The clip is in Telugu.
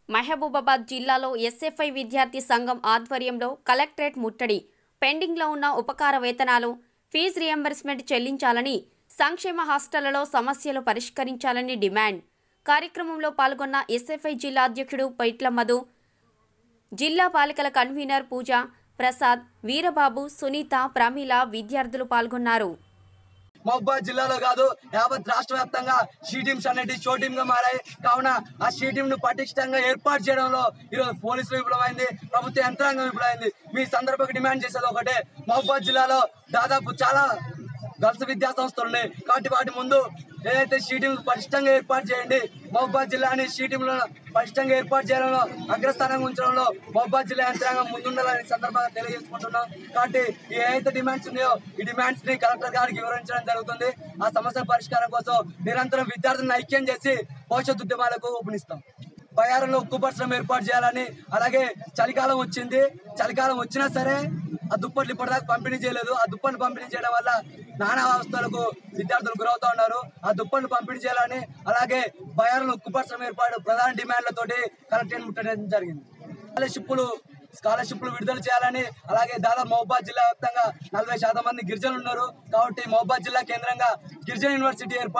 మహబూబాబాద్ జిల్లాలో ఎస్ఎఫ్ఐ విద్యార్థి సంఘం ఆధ్వర్యంలో కలెక్టరేట్ ముట్టడి పెండింగ్లో ఉన్న ఉపకార వేతనాలు ఫీజు రియంబర్స్మెంట్ చెల్లించాలని సంక్షేమ హాస్టళ్లలో సమస్యలు పరిష్కరించాలని డిమాండ్ కార్యక్రమంలో పాల్గొన్న ఎస్ఎఫ్ఐ జిల్లా అధ్యక్షుడు పైట్ల మధు జిల్లా పాలికల కన్వీనర్ పూజ ప్రసాద్ వీరబాబు సునీత ప్రమీల విద్యార్థులు పాల్గొన్నారు మహబాద్ జిల్లాలో కాదు యావత్ రాష్ట్ర వ్యాప్తంగా షీ టీమ్స్ అనేటి షో టీమ్ గా మారాయి కావున ఆ షీ టీమ్ ను పటిష్టంగా ఏర్పాటు చేయడంలో ఈరోజు పోలీసులు విఫలమైంది ప్రభుత్వ యంత్రాంగం విఫలమైంది మీ సందర్భంగా డిమాండ్ చేసేది ఒకటే మహబాద్ జిల్లాలో దాదాపు చాలా గర్ల్స్ విద్యా సంస్థలు ఉన్నాయి కాబట్టి వాటి ముందు ఏదైతే షీ టీమ్ పటిష్టంగా ఏర్పాటు చేయండి మహబాద్ జిల్లాని షీ టీంలను పటిష్టంగా ఏర్పాటు చేయడంలో అగ్రస్థానంగా ఉంచడంలో మహబాద్ జిల్లా యంత్రాంగం ముందుండాలని సందర్భంగా తెలియజేసుకుంటున్నాం కాబట్టి ఈ ఏదైతే డిమాండ్స్ ఉన్నాయో ఈ డిమాండ్స్ ని కలెక్టర్ గారికి వివరించడం జరుగుతుంది ఆ సమస్య పరిష్కారం కోసం నిరంతరం విద్యార్థులను ఐక్యం చేసి భవిష్యత్ ఉద్యమాలకు ఊపునిస్తాం బయారంలో ఉక్కు పరిశ్రమ ఏర్పాటు చేయాలని అలాగే చలికాలం వచ్చింది చలికాలం వచ్చినా సరే ఆ దుప్పట్లు ఇప్పటిదాకా పంపిణీ చేయలేదు ఆ దుప్పట్లు పంపిణీ చేయడం వల్ల నానా అవస్థలకు విద్యార్థులు గురవుతా ఉన్నారు ఆ దుప్పట్లు పంపిణీ చేయాలని అలాగే బయారంలో ఉక్కు పరిశ్రమ ఏర్పాటు ప్రధాన డిమాండ్లతోటి కలెక్టరేట్ ముట్టడం జరిగింది స్కాలర్షిప్లు స్కాలర్షిప్లు విడుదల చేయాలని అలాగే దాదాపు మహబాద్ జిల్లా వ్యాప్తంగా నలభై శాతం మంది గిరిజనులు ఉన్నారు కాబట్టి మహబాద్ జిల్లా కేంద్రంగా గిరిజన యూనివర్సిటీ ఏర్పాటు